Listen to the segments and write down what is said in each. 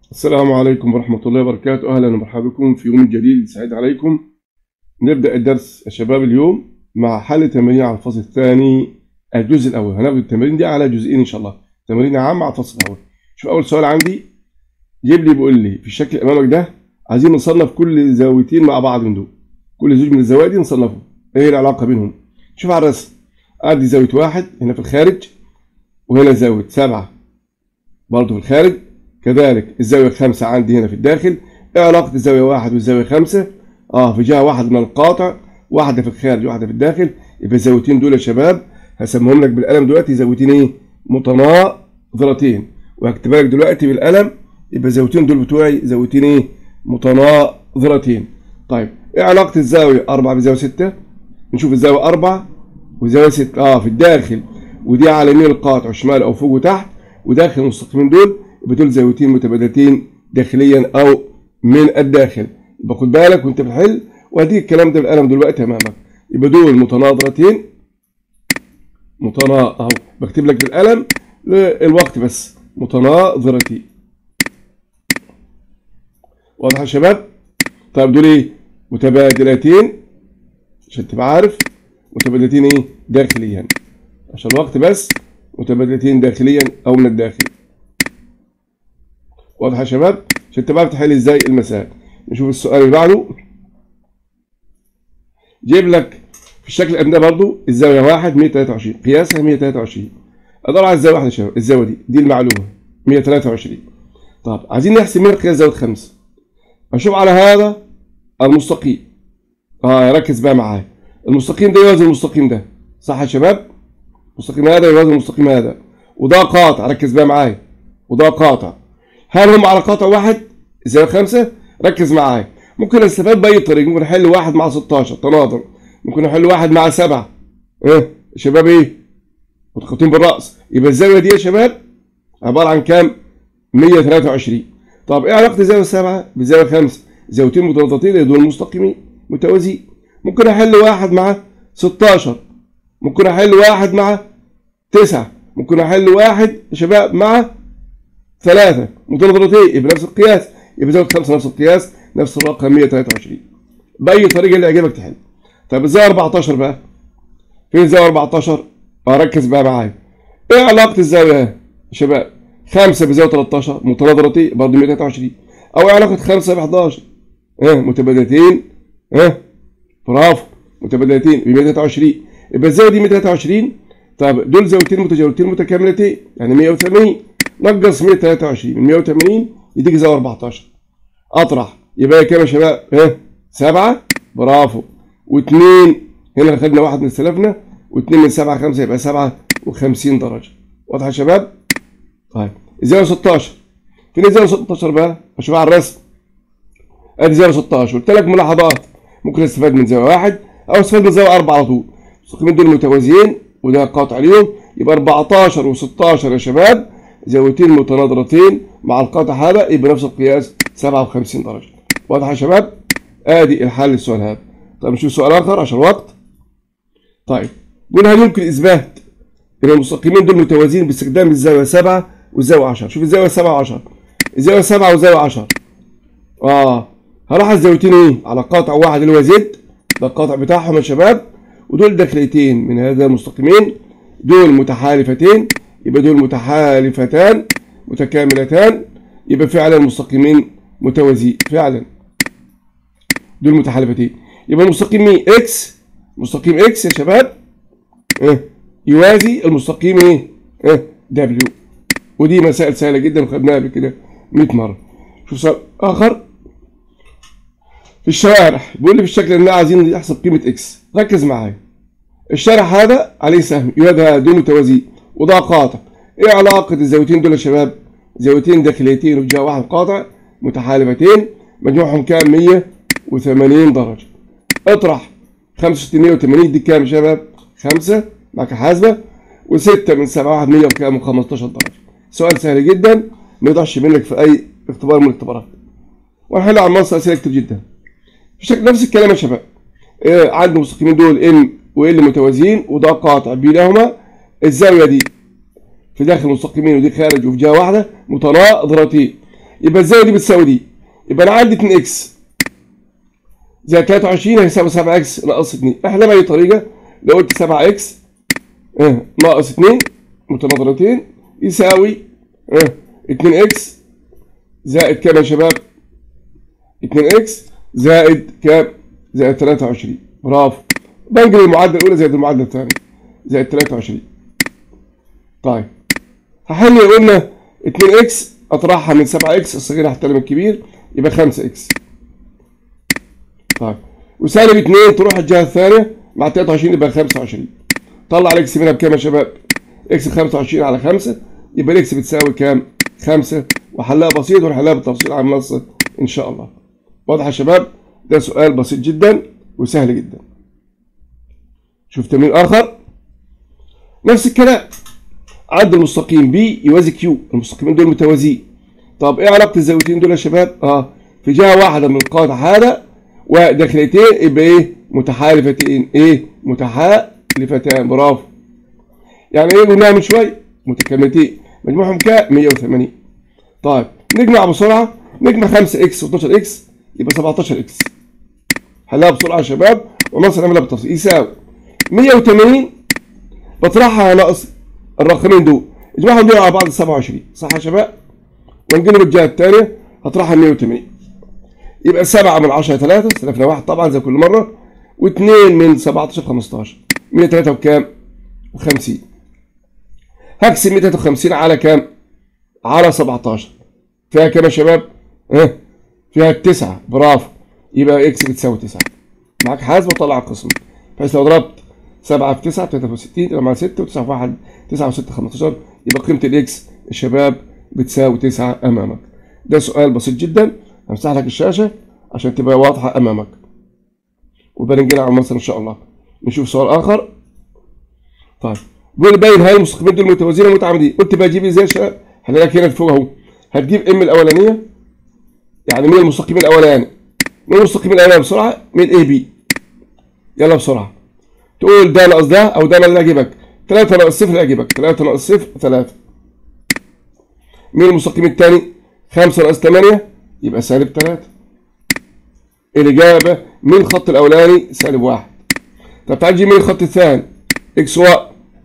السلام عليكم ورحمة الله وبركاته أهلا ومرحبا بكم في يوم جديد سعيد عليكم نبدأ الدرس يا شباب اليوم مع حل تمارين على الفصل الثاني الجزء الأول هناخد التمارين دي على جزئين إن شاء الله تمارين عامة على الفصل الأول شوف أول سؤال عندي جيب لي بيقول لي في الشكل اللي أمامك ده عايزين نصنف كل زاويتين مع بعض من دول كل زوج من الزوايا دي نصنفه إيه العلاقة بينهم شوف على الرسم أدي زاوية واحد هنا في الخارج وهنا زاوية سبعة برضه في الخارج كذلك الزاوية الخامسة عندي هنا في الداخل ايه علاقة الزاوية واحد والزاوية خمسة؟ اه في جهة واحد من القاطع واحدة في الخارج واحدة في الداخل يبقى الزاويتين دول يا شباب هسميهم لك بالقلم دلوقتي زاويتين ايه؟ متناظرتين وهكتبها لك دلوقتي بالقلم يبقى الزاويتين دول بتوعي زاويتين ايه؟ متناظرتين طيب ايه علاقة الزاوية 4 بزاوية 6 نشوف الزاوية 4 وزاوية 6 اه في الداخل ودي على يمين القاطع شمال او فوق وتحت وداخل المستقيمين دول يبقى دول زاويتين متبادلتين داخليا او من الداخل يبقى خد بالك وانت بتحل وهديك الكلام ده بالقلم دلوقتي امامك يبقى دول متناظرتين متنا اهو بكتب لك بالقلم للوقت بس متناظرتين واضح يا شباب طيب دول ايه متبادلتين عشان تبقى عارف متبادلتين ايه داخليا عشان الوقت بس متبادلتين داخليا او من الداخل واضح يا شباب عشان تبقى بتحل ازاي المسائل نشوف السؤال اللي بعده جايب لك في الشكل الامامي ده برضو الزاويه 1 123 قياسها 123 ادور على الزاويه واحده يا شباب الزاويه دي دي المعلومه 123 طب عايزين نحسب من قياس زاويه 5 اشوف على هذا المستقيم اه ركز بقى معايا المستقيم ده يوازي المستقيم ده صح يا شباب المستقيم هذا يوازي المستقيم هذا وده قاطع ركز بقى معايا وده قاطع هل هم على قاطع واحد زي خمسة ركز معايا ممكن استفاد بأي طريق ممكن أحل واحد مع 16 تناظر ممكن أحل واحد مع سبعة إيه شباب إيه متخطين بالرأس يبقى الزاوية دي يا شباب عبارة عن كام 123 طب إيه علاقة الزاوية السبعة بالزاوية الخمسة زاويتين متناظرتين دول مستقيمين متوازيين ممكن أحل واحد مع 16 ممكن أحل واحد مع 9 ممكن أحل واحد يا شباب مع ثلاثة متناظرتين يبقى نفس القياس يبقى زاوية خمسة نفس القياس نفس الرقم 123 بأي طريقة اللي يعجبك تحل طيب الزاوية 14 بقى فين الزاوية 14 ركز بقى معايا ايه علاقة الزاوية يا شباب 5 بزاوية 13 متناظرتين برضه 123 او ايه علاقة 5 ب 11 اه متبادلتين اه برافو متبادلتين ب 123 يبقى الزاوية دي 123 طب دول زاويتين متجاورتين متكاملتين يعني 180 نقص 123 من 180 يديك زاويه 14 اطرح يبقى كام يا شباب؟ ها 7 برافو و2 هنا خدنا واحد من سلفنا و2 من 7 5 يبقى 57 درجه واضح يا شباب؟ طيب الزاويه 16 فين الزاويه 16 بقى؟ اشوف على الرسم ادي زاويه 16 قلت لك ملاحظات ممكن استفاد من زاويه واحد او استفاد من زاويه 4 على طول المستقيمين دول متوازيين وده قاطع اليوم يبقى 14 و16 يا شباب زاويتين متناظرتين مع القاطع هذا يبقى نفس القياس 57 درجة واضح يا شباب ادي الحل للسؤال هذا طيب نشوف سؤال اخر عشان الوقت طيب قول هل يمكن اثبات ان المستقيمين دول متوازيين باستخدام الزاويه 7 والزاويه 10 شوف الزاويه 7 و10 الزاويه 7 والزاويه 10 اه هلاحظ الزاويتين ايه على قاطع واحد اللي هو زد ده القاطع بتاعهم يا شباب ودول داخليتين من هذا المستقيمين دول متحالفتين يبقى دول متحالفتان متكاملتان يبقى فعلا المستقيمين متوازيين فعلا دول متحالفتين يبقى المستقيم مين اكس مستقيم اكس يا شباب اه يوازي المستقيم ايه اه دبليو ودي مسائل سهله جدا وخدناها قبل كده 100 مره شوف سؤال اخر في الشوارع بيقول لي في الشكل ان عايزين نحسب قيمه اكس ركز معايا الشارع هذا عليه سهم يوازي دول متوازيين وده قاطع ايه علاقة الزاويتين دول يا شباب زاويتين داخليتين وجهة واحد قاطع متحالفتين مجموعهم كام 180 درجة اطرح 65 180 دي كام يا شباب 5 معاك حاسبة و6 من 7 واحد 100 وكام 15 درجة سؤال سهل جدا ما يضيعش منك في اي اختبار من الاختبارات وهنحل على المنصة اسئلة كتير جدا بشكل نفس الكلام يا شباب إيه عند المستقيمين دول ام وال متوازيين وده قاطع بينهما الزاوية دي في داخل المستقيمين ودي خارج وفي جهة واحدة متناظرتين يبقى الزاويه دي بتساوي دي يبقى انا عندي 2 اكس زائد 23 هيساوي 7 اكس ناقص 2 احنا باي طريقه لو قلت 7 اكس اه ناقص 2 متناظرتين يساوي اه 2 اكس زائد كام يا شباب 2 اكس زائد كام زائد 23 برافو بنقل المعادله الاولى زائد المعادله الثانيه زائد 23 طيب هحل قلنا 2 اكس اطرحها من 7 اكس الصغير هحترم الكبير يبقى 5 اكس طيب وسالب 2 تروح الجهه الثانيه مع 23 يبقى 25 طلع الاكس منها بكام يا شباب؟ اكس 25 على 5 يبقى الاكس بتساوي كام؟ 5 وحلها بسيط ونحلها بالتفصيل على المنصه ان شاء الله. واضح يا شباب؟ ده سؤال بسيط جدا وسهل جدا. شوف تمرين اخر نفس الكلام عند المستقيم بي يوازي كيو المستقيمين دول متوازيين طب ايه علاقه الزاويتين دول يا شباب؟ اه في جهه واحده من القاعده هذا وداخلتين يبقى ايه؟ متحالفتين ايه؟ متحالفتان برافو يعني ايه قلناها من شويه؟ متكاملتين مجموعهم كام؟ 180 طيب نجمع بسرعه نجمع 5 اكس و12 اكس يبقى 17 اكس حلها بسرعه يا شباب ونصل نعملها بالتفصيل يساوي 180 بطرحها ناقص الرقمين دول اجمعهم دول على بعض 27 صح يا شباب؟ وانقلب الجهه الثانيه هطرحها 180 يبقى 7 من 10 3 استلفنا واحد طبعا زي كل مره و2 من 17 15 103 وكام؟ و50 هقسم 153 على كام؟ على 17 فيها كام يا شباب؟ ها؟ فيها 9 برافو يبقى اكس بتساوي 9 معاك حاسب وطلع القسم بحيث لو ضربت 7 في 9 63 يبقى مع 6 و9 في 1 9 و6 15 يبقى قيمه الاكس يا شباب بتساوي 9 امامك ده سؤال بسيط جدا همسح لك الشاشه عشان تبقى واضحه امامك وبنجينا على المصدر ان شاء الله نشوف سؤال اخر طيب بيقول باين هاي المستقيمين دول متوازيين ومتعامدين قلت بقى اجيب ازاي يا شباب هنلاقي هنا فوق اهو هتجيب ام الاولانيه يعني مين المستقيم الاولاني مين المستقيم الاولاني بسرعه من اي بي يلا بسرعه تقول ده ناقص ده او ده انا اللي اجيبك 3 ناقص صفر اللي اجيبك 3 ناقص صفر 3 مين المستقيم الثاني 5 ناقص 8 يبقى سالب 3 الإجابة من الخط الأولاني سالب واحد طب تعال نجيب من الخط الثاني إكس واي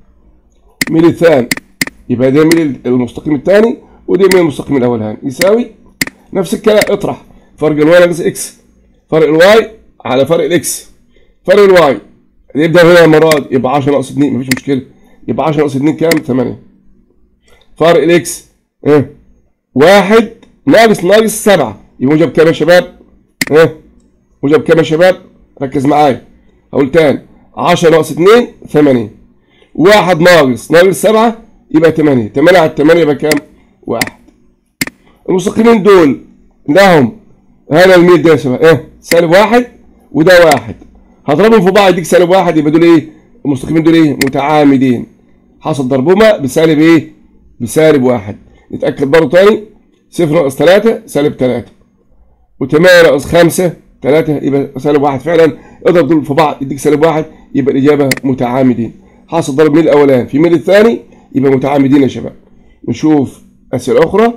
من الثاني يبقى ده من المستقيم الثاني ودي من المستقيم الأولاني يساوي نفس الكلام اطرح فرق الواي ناقص إكس فرق الواي على فرق الإكس فرق الواي يبدأ هنا المرة دي يبقى 10 ناقص 2 مفيش مشكلة يبقى 10 ناقص 2 كام؟ 8 فرق الإكس إيه؟ واحد ناقص ناقص 7 يبقى موجب كام يا شباب؟ إيه؟ موجب كام يا شباب؟ ركز معايا هقول تاني 10 ناقص 2 8 واحد ناقص ناقص 7 يبقى 8 8 على 8 يبقى كام؟ واحد المستقيمين دول لهم هذا الميل ده يا شباب ايه؟ سالب واحد وده واحد هضربهم في بعض يديك سالب واحد يبقى دول ايه؟ المستقيمين دول ايه؟ متعامدين حصل ضربهما بسالب ايه؟ بسالب واحد نتأكد برضه تاني صفر ناقص 3 سالب 3 و8 ناقص 5 3 يبقى سالب واحد فعلا اضرب دول في بعض يديك سالب واحد يبقى الاجابه متعامدين حاصل ضرب ميل الاولاني في ميل الثاني يبقى متعامدين يا شباب نشوف اسئله اخرى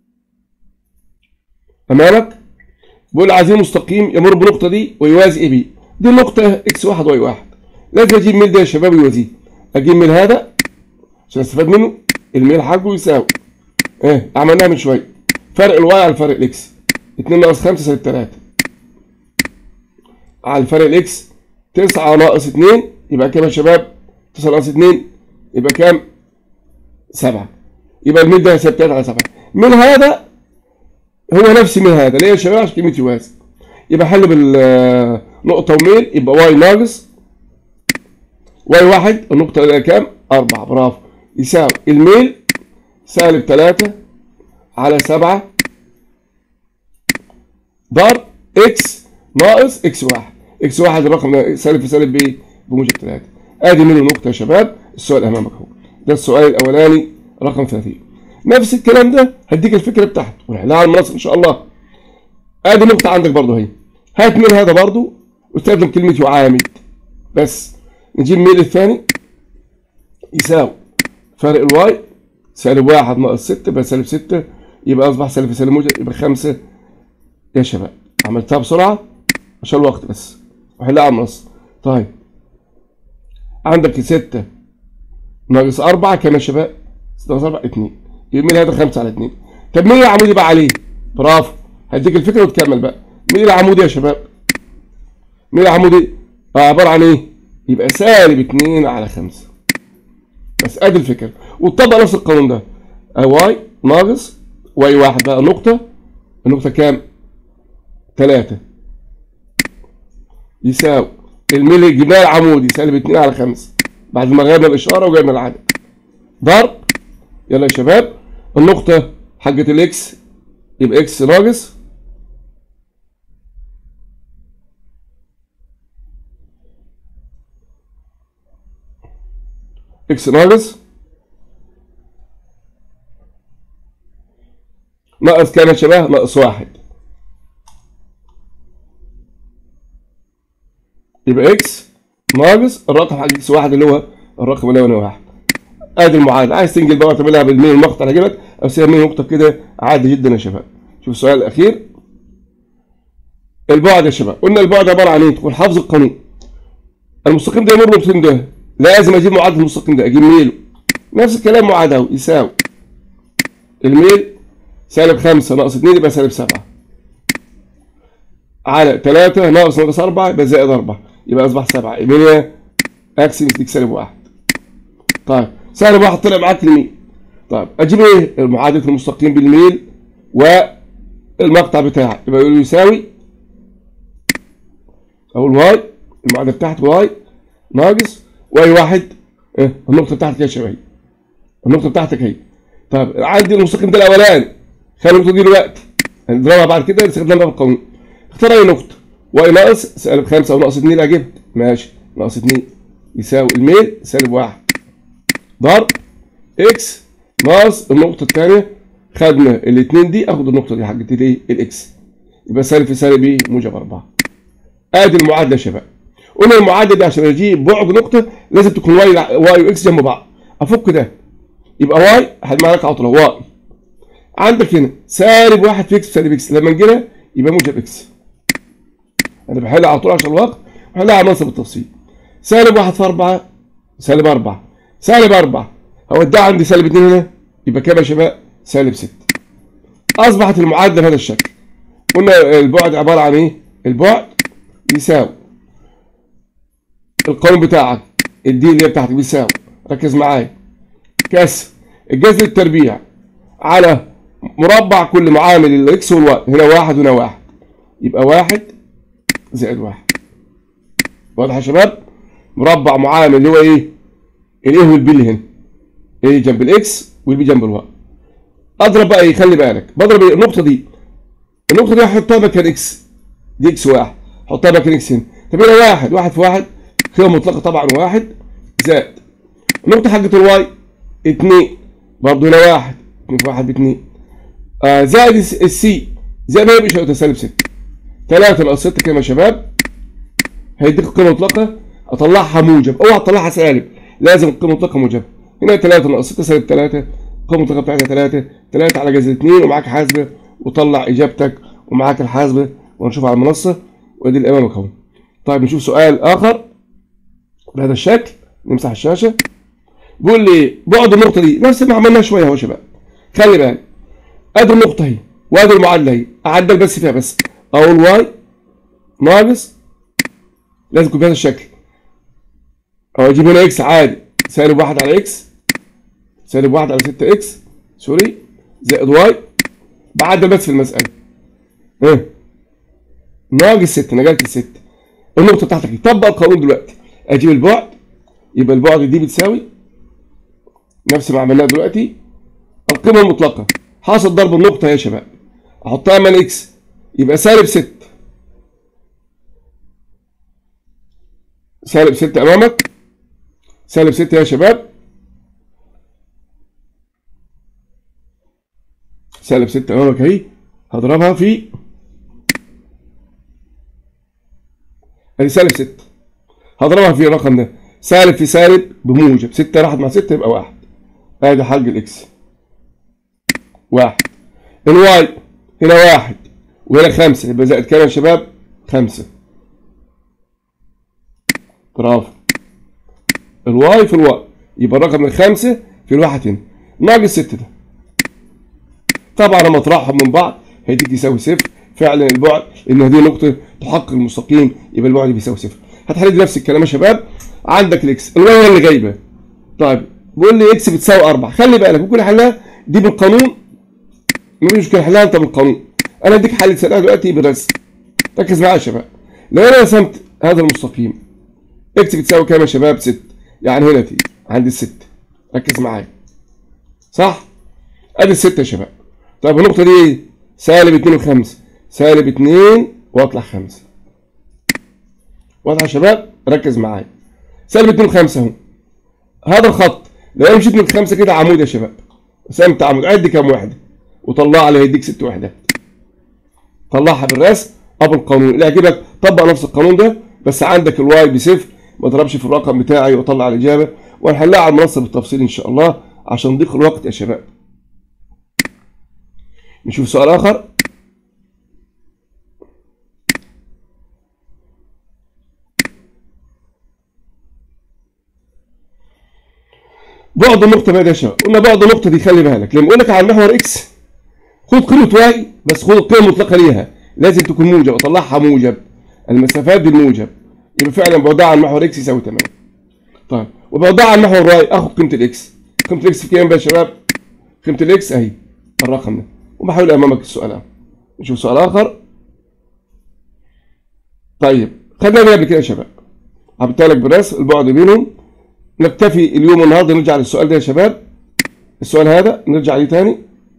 امامك بيقول عايزين مستقيم يمر بالنقطه دي ويوازي اي بي دي النقطه اكس واحد واي واحد لازم اجيب ميل ده يا شباب يوازيه اجيب ميل هذا عشان استفاد منه الميل حقه يساوي ايه عملناها من شويه فرق الواي على فرق الاكس 2 ناقص 5 سالب 3 على الفرق الاكس 9 ناقص 2 يبقى كام يا شباب 9 ناقص 2 يبقى كام 7 يبقى الميل ده هيساوي 3 على 7 من هذا هو نفس من هذا ليه يا شباب عشان كلمه يوازي يبقى حل بالنقطه وميل يبقى واي ناقص واي واحد النقطه اللي كام 4 برافو يساوي الميل سالب 3 على 7 ضرب اكس ناقص اكس واحد اكس واحد الرقم ده سالب في سالب بايه؟ بموجب 3 ادي منه نقطه يا شباب السؤال امامك اهو ده السؤال الاولاني رقم 30 نفس الكلام ده هديك الفكره بتاعته ونحلها على المنصه ان شاء الله ادي نقطه عندك برضه اهي هات من هذا برضه واستخدم كلمه يعامد بس نجيب الميل الثاني يساوي فرق الواي سالب واحد ناقص 6 يبقى سالب 6 يبقى اصبح سالب في سالب موجب يبقى 5 يا شباب عملتها بسرعه عشان الوقت بس وحلها على النص طيب عندك 6 ناقص 4 كام يا شباب؟ 6 ناقص 4 2 يبقى مين هذا 5 على 2 طب مين العمودي بقى عليه؟ برافو هديك الفكره وتكمل بقى مين العمودي يا شباب؟ مين العمودي؟ آه عباره عن ايه؟ يبقى سالب 2 على 5 بس ادي الفكره وتطبق نفس القانون ده واي ناقص واي واحد بقى نقطه النقطه كام؟ 3 يساوي الميل جبناه العمودي سالب 2 على 5 بعد ما غيرنا الاشاره وجبنا العدد ضرب يلا يا شباب النقطه حقه الاكس يبقى اكس ناقص اكس ناقص ناقص كام يا شباب؟ ناقص واحد يبقى اكس ناقص الرقم حق اكس واحد اللي هو الرقم اللي هو واحد ادي المعادله عايز تنجل بقى تعملها بالميل المقطع عجبك او سيبها ميل نقطه كده عادي جدا يا شباب شوف السؤال الاخير البعد يا شباب قلنا البعد عباره عن ايه؟ تكون حافظ القانون المستقيم ده يمر بالنقطتين ده لازم اجيب معادله المستقيم ده اجيب ميله نفس الكلام معادله يساوي الميل سالب 5 ناقص 2 يبقى سالب 7 على 3 ناقص ناقص 4 يبقى زائد 4 يبقى اصبح 7 يبقى اكس يديك سالب 1 طيب سالب 1 طلع معاك الميل طيب اجيب ايه معادله المستقيم بالميل والمقطع بتاعي يبقى يقول يساوي او الواي المعادله بتاعتي واي ناقص واي واحد إيه؟ النقطه بتاعتك يا شباب النقطه بتاعتك اهي طيب عندي المستقيم ده الاولاني خلي النقطه دي دلوقتي هنضربها بعد كده نستخدمها بقى بالقانون اختار اي نقطه واي ناقص سالب 5 او ناقص 2 اللي اجيبها ماشي ناقص 2 يساوي الميل سالب 1 ضرب اكس ناقص النقطه الثانيه خدنا الاثنين دي اخد النقطه دي حقت الايه الاكس يبقى سالب في سالب ايه موجب 4 ادي المعادله يا شباب قلنا المعادله دي عشان اجيب بعد نقطه لازم تكون واي واي واكس جنب بعض افك ده يبقى واي هات معاك عطله واي عندك هنا سالب واحد في اكس سالب اكس لما نجينا يبقى موجب اكس انا بحل على طول عشان الوقت بحلها على منصب التفصيل سالب واحد في أربعة سالب أربعة سالب أربعة هو ده عندي سالب اتنين هنا يبقى كام يا شباب؟ سالب ستة أصبحت المعادلة بهذا الشكل قلنا البعد عبارة عن إيه؟ البعد يساوي القانون بتاعك الدي اللي هي بتاعتك بيساوي ركز معايا كسر الجذر التربيع على مربع كل معامل الاكس والواي هنا واحد وهنا واحد يبقى واحد زائد واحد واضح يا شباب مربع معامل اللي هو ايه الايه والبي اللي هنا ايه جنب الاكس والبي جنب الواي اضرب بقى ايه خلي بالك بضرب إيه؟ النقطه دي النقطه دي هحطها مكان اكس دي اكس واحد حطها مكان اكس هنا طب هنا واحد واحد في واحد قيمه مطلقه طبعا واحد زائد النقطه حقت الواي اتنين برضه هنا واحد اتنين في واحد باتنين آه زائد السي زي ما هي بيبقى سالب 6 3 ناقص 6 كام يا شباب؟ هيديك القيمه المطلقه اطلعها موجب اوعى تطلعها سالب لازم القيمه المطلقه موجبه هنا 3 ناقص 6 سالب 3 القيمه المطلقه بتاعتها 3 3 على جذر 2 ومعاك حاسبه وطلع اجابتك ومعاك الحاسبه ونشوف على المنصه وادي اللي امامك اهو طيب نشوف سؤال اخر بهذا الشكل نمسح الشاشه بيقول لي بعد النقطه دي نفس ما عملناها شويه اهو يا شباب خلي بالك ادي النقطه اهي وادي المعادله اهي اعدل بس فيها بس اقول واي ناقص لازم يكون بهذا الشكل او اجيب هنا اكس عادي سالب واحد على اكس سالب واحد على 6 اكس سوري زائد واي بعدل بس في المساله ها ناقص 6 نقلت 6 النقطه بتاعتك طبق القانون دلوقتي اجيب البعد يبقى البعد دي بتساوي نفس ما عملناه دلوقتي القيمه المطلقه حاصل ضرب النقطه يا شباب احطها من اكس يبقى سالب 6 سالب 6 امامك سالب 6 يا شباب سالب 6 امامك اهي هضربها في ادي سالب 6 هضربها في الرقم ده سالب في سالب بموجب 6 راحت مع 6 يبقى 1 ادي حق الاكس 1 الواي هنا واحد وهنا خمسة يبقى زائد كام يا شباب؟ خمسة برافو الواي في الواي يبقى الرقم الخمسة في الواحد هنا ناقص ستة ده طبعا لما اطرحهم من بعض هيديك يساوي صفر فعلا البعد لان هذه نقطة تحقق المستقيم يبقى البعد بيساوي صفر هتحل نفس الكلام يا شباب عندك الاكس الواي هي اللي جايبه طيب بيقول لي اكس بتساوي 4 خلي بالك ممكن احلها دي بالقانون مفيش مشكله حلها انت بالقانون انا اديك حل تسالها دلوقتي بالرسم ركز معايا يا شباب لو انا رسمت هذا المستقيم اكس بتساوي كام يا شباب 6 يعني هنا تيجي عند الست ركز معايا صح ادي الستة يا شباب طيب النقطة دي ايه؟ سالب 2 و5 سالب 2 واطلع 5 واضح يا شباب ركز معايا سالب 2 و5 اهو هذا الخط لو انا مشيت من خمسة كده عمود يا شباب رسمت عمود عد كام واحدة وطلع عليه هيديك ست وحدات طلعها بالرسم او بالقانون اللي يعجبك طبق نفس القانون ده بس عندك الواي بصفر ما اضربش في الرقم بتاعي واطلع الاجابه وهنحلها على المنصه بالتفصيل ان شاء الله عشان نضيق الوقت يا شباب نشوف سؤال اخر بعد النقطة بقى يا شباب قلنا بعد النقطة دي خلي بالك لما اقول لك على محور اكس خد قيمة واي بس خد القيمة المطلقة ليها لازم تكون موجب اطلعها موجب المسافات بالموجب يبقى فعلا بعدها عن محور اكس يساوي 8 طيب وبعدها عن محور واي اخد قيمة الاكس قيمة الاكس في كام بقى يا شباب؟ قيمة الاكس اهي الرقم ده وبحاول امامك السؤال اهو نشوف سؤال اخر طيب خدنا ده قبل كده يا شباب عملت لك بالرسم البعد بينهم نكتفي اليوم النهارده نرجع للسؤال ده يا شباب السؤال هذا نرجع عليه تاني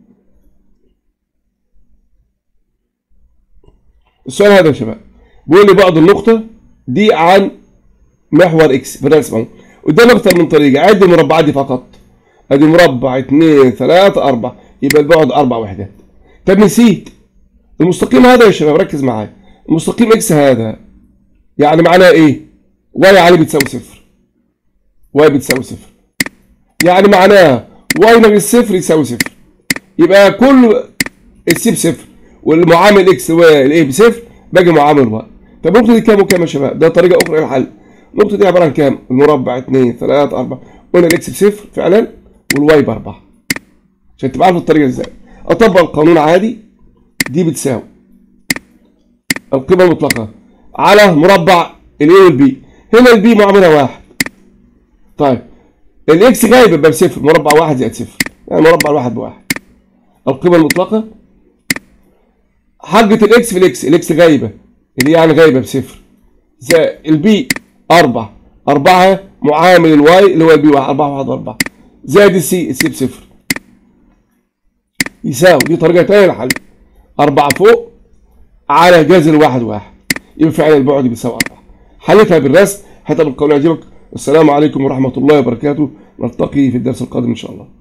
السؤال هذا يا شباب بيقول لي بعد النقطة دي عن محور اكس في الرسم اهو قدام اكتر من طريقة عد المربعات دي فقط ادي مربع 2 3 4 يبقى البعد اربع وحدات طب نسيت المستقيم هذا يا شباب ركز معايا المستقيم اكس هذا يعني معناه ايه؟ واي عليه بتساوي صفر واي بتساوي صفر يعني معناها واي ناقص صفر يساوي صفر يبقى كل السي بصفر والمعامل اكس والايه بصفر باقي معامل واي طب النقطه دي كام وكام يا شباب؟ ده طريقه اخرى للحل النقطه دي عباره عن كام؟ المربع 2 3 4 قلنا الاكس بصفر فعلا والواي باربعه عشان تبقى عارف الطريقه ازاي اطبق القانون عادي دي بتساوي القيمه المطلقه على مربع الاي والبي هنا البي معاملها واحد طيب الاكس غايب يبقى بصفر مربع واحد زائد صفر يعني مربع الواحد بواحد القيمه المطلقه حاجة الاكس في الاكس الاكس غايبه اللي يعني غايبه بصفر زائد البي اربع اربعه معامل الواي اللي هو البي واحد اربعه واحد اربعه زائد السي السي بصفر يساوي دي طريقه تانيه للحل اربعه فوق على جذر واحد واحد يبقى فعلا البعد بيساوي اربعه حلتها بالرسم حتى بالقول يعجبك السلام عليكم ورحمه الله وبركاته نلتقي في الدرس القادم ان شاء الله